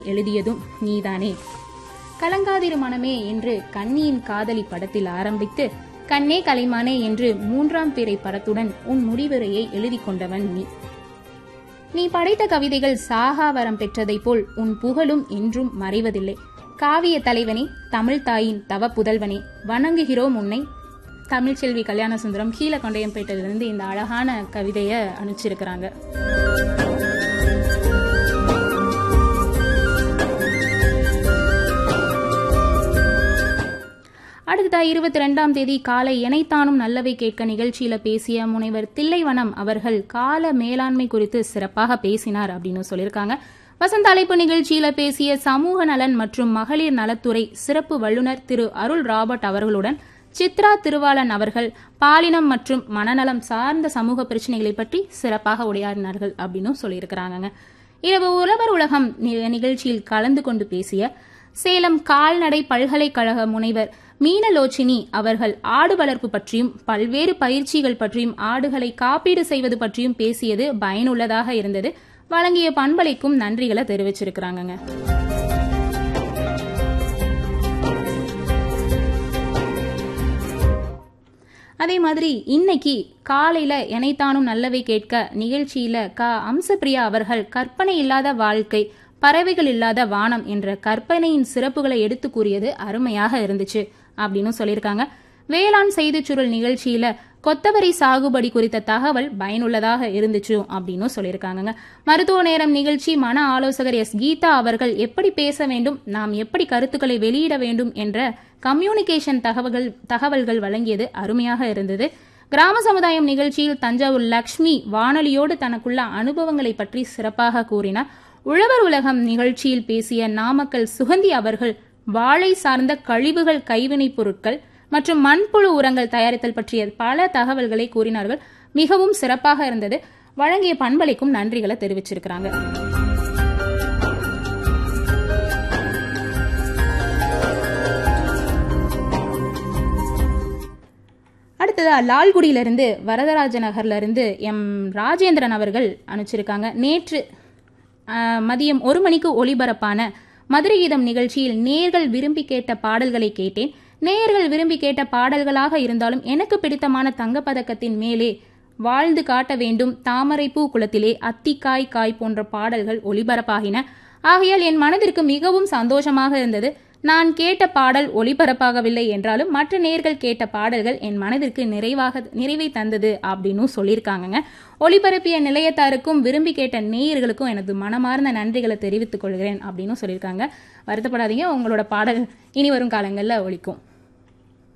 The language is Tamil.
எழுதியதும் நீதானே கலங்காதிரு மனமே என்று கண்ணியின் காதலி படத்தில் ஆரம்பித்து கண்ணே கலைமானே என்று மூன்றாம் பிறை படத்துடன் உன் முடிவுரையை எழுதி கொண்டவன் நீ நீ படைத்த கவிதைகள் சாகாவரம் பெற்றதைப் போல் உன் புகழும் என்றும் மறைவதில்லை காவிய தலைவனே தமிழ் தாயின் தவ புதல்வனே வணங்குகிறோம் உன்னை தமிழ்ச்செல்வி கல்யாண சுந்தரம் கீழகொண்டையம்பேட்டிலிருந்து இந்த அழகான கவிதையை அனுப்பிச்சிருக்கிறாங்க அடுத்ததா இருபத்தி ரெண்டாம் தேதி காலை எனைத்தானும் நல்லவை கேட்க நிகழ்ச்சியில பேசிய முனைவர் தில்லைவனம் அவர்கள் கால மேலாண்மை குறித்து சிறப்பாக பேசினார் அப்படின்னு சொல்லியிருக்காங்க வசந்த அழைப்பு நிகழ்ச்சியில பேசிய சமூக நலன் மற்றும் மகளிர் நலத்துறை சிறப்பு வல்லுநர் திரு அருள் ராபர்ட் அவர்களுடன் சித்ரா திருவாளன் அவர்கள் பாலினம் மற்றும் மனநலம் சார்ந்த சமூக பிரச்சனைகளை பற்றி சிறப்பாக உரையாடினார்கள் அப்படின்னு சொல்லியிருக்கிறாங்க இரவு உழவர் உலகம் நி- நிகழ்ச்சியில் கலந்து கொண்டு பேசிய சேலம் கால்நடை பல்கலைக்கழக முனைவர் மீனலோச்சினி அவர்கள் ஆடு வளர்ப்பு பற்றியும் பல்வேறு பயிற்சிகள் பற்றியும் ஆடுகளை காப்பீடு செய்வது பற்றியும் பேசியது பயனுள்ளதாக இருந்தது வழங்கிய பண்பலைக்கும் நன்றிகளை தெரிவிச்சிருக்கிறாங்கங்க அதே மாதிரி இன்னைக்கு காலையில எனைத்தானும் நல்லவை கேட்க நிகழ்ச்சியில க அம்சப்பிரியா அவர்கள் கற்பனை இல்லாத வாழ்க்கை பறவைகள் இல்லாத வானம் என்ற கற்பனையின் சிறப்புகளை எடுத்து கூறியது அருமையாக இருந்துச்சு அப்படின்னு சொல்லியிருக்காங்க வேளாண் செய்திச் சுருள் நிகழ்ச்சியில கொத்தவரி சாகுபடி குறித்த தகவல் பயனுள்ளதாக இருந்துச்சு அப்படின்னு சொல்லியிருக்காங்க மருத்துவ நேரம் நிகழ்ச்சி மன ஆலோசகர் எஸ் கீதா அவர்கள் எப்படி பேச வேண்டும் நாம் எப்படி கருத்துக்களை வெளியிட வேண்டும் என்ற கம்யூனிகேஷன் தகவல்கள் தகவல்கள் வழங்கியது அருமையாக இருந்தது கிராம சமுதாயம் நிகழ்ச்சியில் தஞ்சாவூர் லக்ஷ்மி வானொலியோடு தனக்குள்ள அனுபவங்களை பற்றி சிறப்பாக கூறினார் உழவர் உலகம் நிகழ்ச்சியில் பேசிய நாமக்கல் சுகந்தி அவர்கள் வாழை சார்ந்த கழிவுகள் கைவினைப் பொருட்கள் மற்றும் மண்புழு உரங்கள் தயாரித்தல் பற்றிய பல தகவல்களை கூறினார்கள் மிகவும் சிறப்பாக இருந்தது வழங்கிய பண்பலைக்கும் நன்றிகளை தெரிவிச்சிருக்கிறாங்க அடுத்ததா லால்குடியிலிருந்து வரதராஜ நகர்ல இருந்து எம் ராஜேந்திரன் அவர்கள் அனுப்பிச்சிருக்காங்க நேற்று ஆஹ், மதியம் ஒரு மணிக்கு ஒளிபரப்பான மதுரை கீதம் நிகழ்ச்சியில் நேர்கள் விரும்பி கேட்ட பாடல்களை கேட்டேன் நேயர்கள் விரும்பி கேட்ட பாடல்களாக இருந்தாலும் எனக்கு பிடித்தமான தங்கப்பதக்கத்தின் மேலே வாழ்ந்து காட்ட வேண்டும் தாமரைப்பூ குளத்திலே அத்திக்காய் காய் போன்ற பாடல்கள் ஒளிபரப்பாகின ஆகையால் என் மனதிற்கு மிகவும் சந்தோஷமாக இருந்தது நான் கேட்ட பாடல் ஒளிபரப்பாகவில்லை என்றாலும் மற்ற நேர்கள் கேட்ட பாடல்கள் என் மனதிற்கு நிறைவாக நிறைவை தந்தது அப்படின்னு சொல்லியிருக்காங்கங்க ஒளிபரப்பிய நிலையத்தாருக்கும் விரும்பி கேட்ட நேயர்களுக்கும் எனது மனமார்ந்த நன்றிகளை தெரிவித்துக் கொள்கிறேன் அப்படின்னு சொல்லியிருக்காங்க வருத்தப்படாதீங்க உங்களோட பாடல் இனி வரும் காலங்களில் ஒலிக்கும்